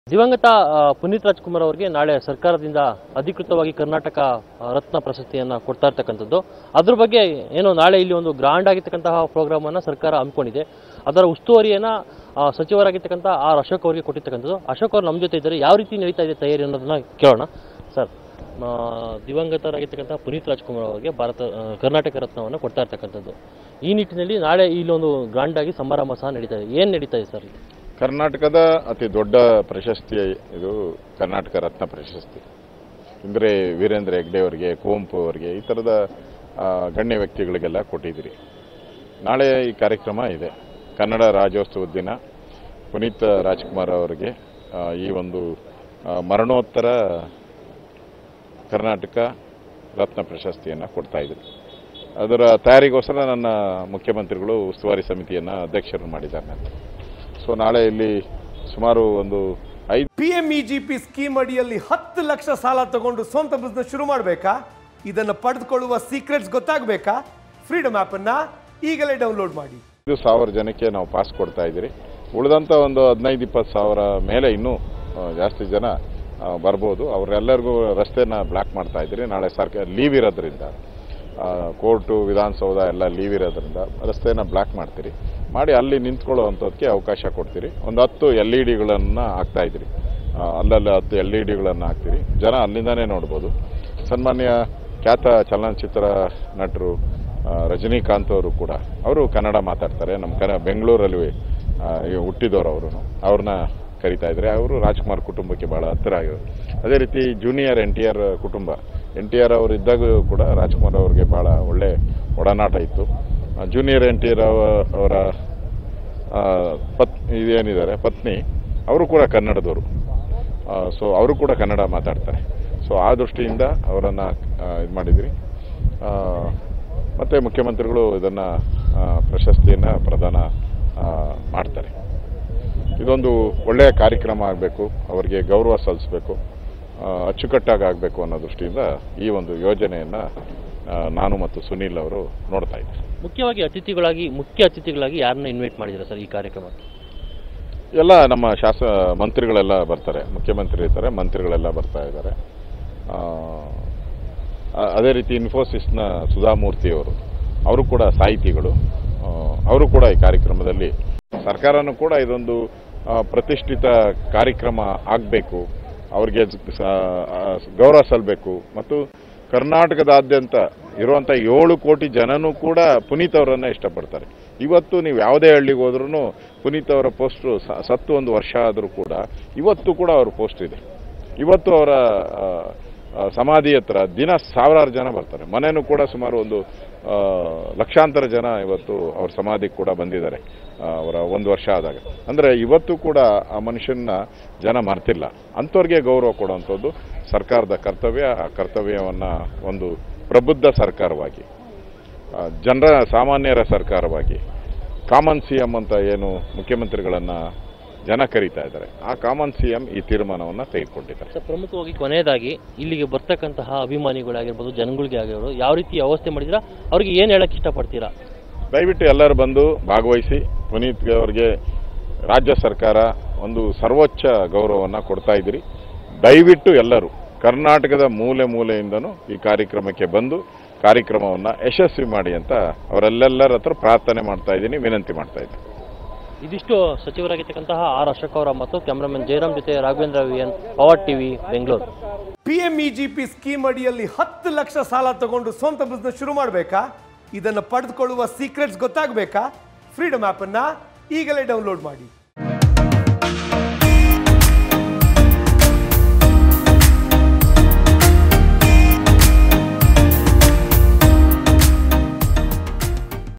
ದಿವಂಗತ ಆ, ಪುನೀತ್ ರಾಜ್ಕುಮಾರ್ ಅವರಿಗೆ ನಾಳೆ ಸರ್ಕಾರದಿಂದ ಅಧಿಕೃತವಾಗಿ ಕರ್ನಾಟಕ ಆ, ರತ್ನ ಪ್ರಶಸ್ತಿಯನ್ನು ಕೊಡ್ತಾ ಇರ್ತಕ್ಕಂಥದ್ದು ಅದ್ರ ಬಗ್ಗೆ ಏನು ನಾಳೆ ಇಲ್ಲಿ ಒಂದು ಗ್ರಾಂಡ್ ಆಗಿರ್ತಕ್ಕಂತಹ ಪ್ರೋಗ್ರಾಮ್ ಅನ್ನ ಸರ್ಕಾರ ಹಮ್ಮಿಕೊಂಡಿದೆ ಅದರ ಉಸ್ತುವಾರಿಯನ್ನ ಆ, ಸಚಿವರಾಗಿರ್ತಕ್ಕಂಥ ಆರ್ ಅಶೋಕ್ ಅವರಿಗೆ ಕೊಟ್ಟಿರ್ತಕ್ಕಂಥದ್ದು ಅಶೋಕ್ ಅವರು ನಮ್ಮ ಜೊತೆ ಇದ್ದಾರೆ ಯಾವ ರೀತಿ ನಡೀತಾ ಇದೆ ತಯಾರಿ ಅನ್ನೋದನ್ನ ಕೇಳೋಣ ಸರ್ ಆ, ದಿವಂಗತರಾಗಿರ್ತಕ್ಕಂಥ ಪುನೀತ್ ರಾಜ್ಕುಮಾರ್ ಅವರಿಗೆ ಭಾರತ ಆ, ಕರ್ನಾಟಕ ರತ್ನವನ್ನು ಕೊಡ್ತಾ ಇರ್ತಕ್ಕಂಥದ್ದು ಈ ನಿಟ್ಟಿನಲ್ಲಿ ನಾಳೆ ಇಲ್ಲೊಂದು ಗ್ರಾಂಡ್ ಆಗಿ ಸಮಾರಂಭ ಸಹ ನಡೀತಾ ಇದೆ ಏನು ನಡೀತಾ ಇದೆ ಸರ್ ಕರ್ನಾಟಕದ ಅತಿ ದೊಡ್ಡ ಪ್ರಶಸ್ತಿ ಇದು ಕರ್ನಾಟಕ ರತ್ನ ಪ್ರಶಸ್ತಿ ಅಂದರೆ ವೀರೇಂದ್ರ ಹೆಗ್ಡೆ ಅವರಿಗೆ ಕುವೆಂಪು ಅವರಿಗೆ ಈ ಥರದ ಆ, ಗಣ್ಯ ವ್ಯಕ್ತಿಗಳಿಗೆಲ್ಲ ಕೊಟ್ಟಿದ್ದೀರಿ ನಾಳೆ ಈ ಕಾರ್ಯಕ್ರಮ ಇದೆ ಕನ್ನಡ ರಾಜ್ಯೋತ್ಸವದ ದಿನ ಪುನೀತ್ ರಾಜ್ಕುಮಾರ್ ಅವರಿಗೆ ಆ, ಈ ಒಂದು ಆ, ಮರಣೋತ್ತರ ಕರ್ನಾಟಕ ರತ್ನ ಪ್ರಶಸ್ತಿಯನ್ನು ಕೊಡ್ತಾ ಇದ್ರು ಅದರ ತಯಾರಿಗೋಸ್ಕರ ನನ್ನ ಮುಖ್ಯಮಂತ್ರಿಗಳು ಉಸ್ತುವಾರಿ ಸಮಿತಿಯನ್ನು ಅಧ್ಯಕ್ಷರು ಮಾಡಿದ್ದಾರೆ ನಾನು ಸೊ ನಾಳೆ ಇಲ್ಲಿ ಸುಮಾರು ಒಂದು ಐದು ಪಿಎಂಇಜಿಪಿ ಸ್ಕೀಮ್ ಅಡಿಯಲ್ಲಿ ಹತ್ತು ಲಕ್ಷ ಸಾಲ ತಗೊಂಡು ಸ್ವಂತ ಬಿಸ್ನೆಸ್ ಶುರು ಮಾಡಬೇಕಾ ಇದನ್ನು ಪಡೆದುಕೊಳ್ಳುವ ಸೀಕ್ರೆಟ್ಸ್ ಗೊತ್ತಾಗಬೇಕಾ ಫ್ರೀಡಮ್ ಆ್ಯಪನ್ನು ಈಗಲೇ ಡೌನ್ಲೋಡ್ ಮಾಡಿ ಐದು ಸಾವಿರ ಜನಕ್ಕೆ ನಾವು ಪಾಸ್ ಕೊಡ್ತಾ ಇದ್ದೀರಿ ಉಳಿದಂಥ ಒಂದು ಹದಿನೈದು ಇಪ್ಪತ್ತು ಸಾವಿರ ಮೇಲೆ ಇನ್ನೂ ಆ, ಜಾಸ್ತಿ ಜನ ಆ, ಬರ್ಬೋದು ಅವರೆಲ್ಲರಿಗೂ ರಸ್ತೆನ ಬ್ಲಾಕ್ ಮಾಡ್ತಾ ಇದ್ದೀರಿ ನಾಳೆ ಸರ್ಕಾರ ಲೀವ್ ಇರೋದ್ರಿಂದ ಆ, ಕೋರ್ಟು ವಿಧಾನಸೌಧ ಎಲ್ಲ ಲೀವ್ ಇರೋದ್ರಿಂದ ರಸ್ತೆನ ಬ್ಲಾಕ್ ಮಾಡ್ತೀರಿ ಮಾಡಿ ಅಲ್ಲಿ ನಿಂತ್ಕೊಳ್ಳುವಂಥದ್ದಕ್ಕೆ ಅವಕಾಶ ಕೊಡ್ತೀರಿ ಒಂದು ಹತ್ತು ಎಲ್ ಇ ಡಿಗಳನ್ನು ಹಾಕ್ತಾ ಇದ್ದೀರಿ ಆ, ಅಲ್ಲಲ್ಲಿ ಹತ್ತು ಎಲ್ ಇ ಡಿಗಳನ್ನು ಹಾಕ್ತೀರಿ ಜನ ಅಲ್ಲಿಂದನೇ ನೋಡ್ಬೋದು ಸನ್ಮಾನ್ಯ ಖ್ಯಾತ ಚಲನಚಿತ್ರ ನಟರು ಆ, ರಜನಿಕಾಂತ್ ಅವರು ಕೂಡ ಅವರು ಕನ್ನಡ ಮಾತಾಡ್ತಾರೆ ನಮ್ಮ ಕನ್ನ ಬೆಂಗಳೂರಲ್ಲಿ ಆ, ಈ ಹುಟ್ಟಿದವರು ಅವರು ಅವ್ರನ್ನ ಕರಿತಾ ಇದ್ದಾರೆ ಅವರು ರಾಜ್ಕುಮಾರ್ ಕುಟುಂಬಕ್ಕೆ ಬಹಳ ಹತ್ತಿರ ಆಗಿರೋದು ಅದೇ ರೀತಿ ಜೂನಿಯರ್ ಎನ್ ಟಿ ಆರ್ ಕುಟುಂಬ ಎನ್ ಟಿ ಆರ್ ಅವರು ಇದ್ದಾಗ ಕೂಡ ರಾಜ್ಕುಮಾರ್ ಅವರಿಗೆ ಬಹಳ ಒಳ್ಳೆ ಒಡನಾಟ ಇತ್ತು ಆ, ಜೂನಿಯರ್ ಎನ್ ಟಿ ಆರ್ ಅವರ ಆ, ಪತ್ ಇದೇನಿದ್ದಾರೆ ಪತ್ನಿ ಅವರು ಕೂಡ ಕನ್ನಡದವರು ಸೊ ಅವರು ಕೂಡ ಕನ್ನಡ ಮಾತಾಡ್ತಾರೆ ಸೊ ಆ ದೃಷ್ಟಿಯಿಂದ ಅವರನ್ನು ಇದು ಮಾಡಿದ್ರಿ ಆ, ಮತ್ತೆ ಮುಖ್ಯಮಂತ್ರಿಗಳು ಇದನ್ನು ಪ್ರಶಸ್ತಿಯನ್ನು ಪ್ರದಾನ ಆ, ಮಾಡ್ತಾರೆ ಇದೊಂದು ಒಳ್ಳೆಯ ಕಾರ್ಯಕ್ರಮ ಆಗಬೇಕು ಅವರಿಗೆ ಗೌರವ ಸಲ್ಲಿಸಬೇಕು ಅಚ್ಚುಕಟ್ಟಾಗಿ ಆಗಬೇಕು ಅನ್ನೋ ದೃಷ್ಟಿಯಿಂದ ಈ ಒಂದು ಯೋಜನೆಯನ್ನು ನಾನು ಮತ್ತು ಸುನೀಲ್ ಅವರು ನೋಡ್ತಾ ಇದ್ದಾರೆ ಮುಖ್ಯವಾಗಿ ಅತಿಥಿಗಳಾಗಿ ಮುಖ್ಯ ಅತಿಥಿಗಳಾಗಿ ಯಾರನ್ನ ಇನ್ವೈಟ್ ಮಾಡಿದ್ದೀರಾ ಸರ್ ಈ ಕಾರ್ಯಕ್ರಮಕ್ಕೆ ಎಲ್ಲ ನಮ್ಮ ಶಾಸ ಮಂತ್ರಿಗಳೆಲ್ಲ ಬರ್ತಾರೆ ಮುಖ್ಯಮಂತ್ರಿ ಇರ್ತಾರೆ ಮಂತ್ರಿಗಳೆಲ್ಲ ಬರ್ತಾ ಇದ್ದಾರೆ ಆ, ಅ- ಅದೇ ರೀತಿ ಇನ್ಫೋಸಿಸ್ನ ಸುಧಾಮೂರ್ತಿ ಅವರು ಅವರು ಕೂಡ ಸಾಹಿತಿಗಳು ಆ, ಅವರು ಕೂಡ ಈ ಕಾರ್ಯಕ್ರಮದಲ್ಲಿ ಸರ್ಕಾರನೂ ಕೂಡ ಇದೊಂದು ಆ, ಪ್ರತಿಷ್ಠಿತ ಕಾರ್ಯಕ್ರಮ ಆಗಬೇಕು ಅವ್ರಿಗೆ ಸ- ಆ, ಗೌರವ ಸಲ್ಲಬೇಕು ಮತ್ತು ಕರ್ನಾಟಕದಾದ್ಯಂತ ಇರುವಂಥ ಏಳು ಕೋಟಿ ಜನನೂ ಕೂಡ ಪುನೀತ್ ಅವರನ್ನ ಇಷ್ಟಪಡ್ತಾರೆ ಇವತ್ತು ನೀವು ಯಾವುದೇ ಹಳ್ಳಿಗೆ ಹೋದ್ರೂ ಪುನೀತ್ ಅವರ ಪೋಸ್ಟು ಸತ್ತು ಒಂದು ವರ್ಷ ಆದರೂ ಕೂಡ ಇವತ್ತು ಕೂಡ ಅವ್ರ ಪೋಸ್ಟ್ ಇದೆ ಇವತ್ತು ಅವರ ಆ, ಆ, ಸಮಾಧಿ ಹತ್ರ ದಿನ ಸಾವಿರಾರು ಜನ ಬರ್ತಾರೆ ಮನೆಯೂ ಕೂಡ ಸುಮಾರು ಒಂದು ಆ, ಲಕ್ಷಾಂತರ ಜನ ಇವತ್ತು ಅವ್ರ ಸಮಾಧಿಗೆ ಕೂಡ ಬಂದಿದ್ದಾರೆ ಆ, ಅವರ ಒಂದು ವರ್ಷ ಆದಾಗ ಅಂದರೆ ಇವತ್ತು ಕೂಡ ಆ ಮನುಷ್ಯನ ಜನ ಮರ್ತಿಲ್ಲ ಅಂಥವ್ರಿಗೆ ಗೌರವ ಕೊಡುವಂಥದ್ದು ಸರ್ಕಾರದ ಕರ್ತವ್ಯ ಆ ಕರ್ತವ್ಯವನ್ನು ಒಂದು ಪ್ರಬುದ್ಧ ಸರ್ಕಾರವಾಗಿ ಆ, ಜನರ ಸಾಮಾನ್ಯರ ಸರ್ಕಾರವಾಗಿ ಕಾಮನ್ ಸಿ ಎಂ ಅಂತ ಏನು ಮುಖ್ಯಮಂತ್ರಿಗಳನ್ನು ಜನ ಕರೀತಾ ಇದ್ದಾರೆ ಆ ಕಾಮನ್ ಸಿ ಎಂ ಈ ತೀರ್ಮಾನವನ್ನು ತೆಗೆದುಕೊಂಡಿದ್ದಾರೆ ಸರ್ ಪ್ರಮುಖವಾಗಿ ಕೊನೆಯದಾಗಿ ಇಲ್ಲಿಗೆ ಬರ್ತಕ್ಕಂತಹ ಅಭಿಮಾನಿಗಳಾಗಿರ್ಬೋದು ಜನಗಳಿಗೆ ಆಗಿರ್ಬೋದು ಯಾವ ರೀತಿ ವ್ಯವಸ್ಥೆ ಮಾಡಿದ್ದೀರಾ ಅವ್ರಿಗೆ ಏನು ಹೇಳಕ್ಕೆ ಇಷ್ಟಪಡ್ತೀರಾ ದಯವಿಟ್ಟು ಎಲ್ಲರೂ ಬಂದು ಭಾಗವಹಿಸಿ ಪುನೀತ್ ಅವರಿಗೆ ರಾಜ್ಯ ಸರ್ಕಾರ ಒಂದು ಸರ್ವೋಚ್ಚ ಗೌರವವನ್ನು ಕೊಡ್ತಾ ಇದ್ದೀರಿ ದಯವಿಟ್ಟು ಎಲ್ಲರೂ ಕರ್ನಾಟಕದ ಮೂಲೆ ಮೂಲೆಯಿಂದನೂ ಈ ಕಾರ್ಯಕ್ರಮಕ್ಕೆ ಬಂದು ಕಾರ್ಯಕ್ರಮವನ್ನು ಯಶಸ್ವಿ ಮಾಡಿ ಅಂತ ಅವರೆಲ್ಲೆಲ್ಲರ ಹತ್ರ ಪ್ರಾರ್ಥನೆ ಮಾಡ್ತಾ ಇದ್ದೀನಿ ವಿನಂತಿ ಮಾಡ್ತಾ ಇದ್ದೀನಿ ಇದಿಷ್ಟು ಸಚಿವರಾಗಿರ್ತಕ್ಕಂತಹ ಆರ್ ಅಶೋಕ್ ಅವರ ಮತ್ತು ಕ್ಯಾಮ್ರಾಮನ್ ಜಯರಾಮ್ ಜೊತೆ Raghavendra V N Power TV Bengaluru PMEGP scheme ಅಡಿಯಲ್ಲಿ ಹತ್ತು ಲಕ್ಷ ಸಾಲ ತಗೊಂಡು ಸ್ವಂತ ಬಿಸ್ನೆಸ್ ಶುರು ಮಾಡಬೇಕಾ ಇದನ್ನು ಪಡೆದುಕೊಳ್ಳುವ ಸೀಕ್ರೆಟ್ಸ್ ಗೊತ್ತಾಗಬೇಕಾ ಫ್ರೀಡಮ್ ಆ್ಯಪನ್ನು ಈಗಲೇ ಡೌನ್ಲೋಡ್ ಮಾಡಿ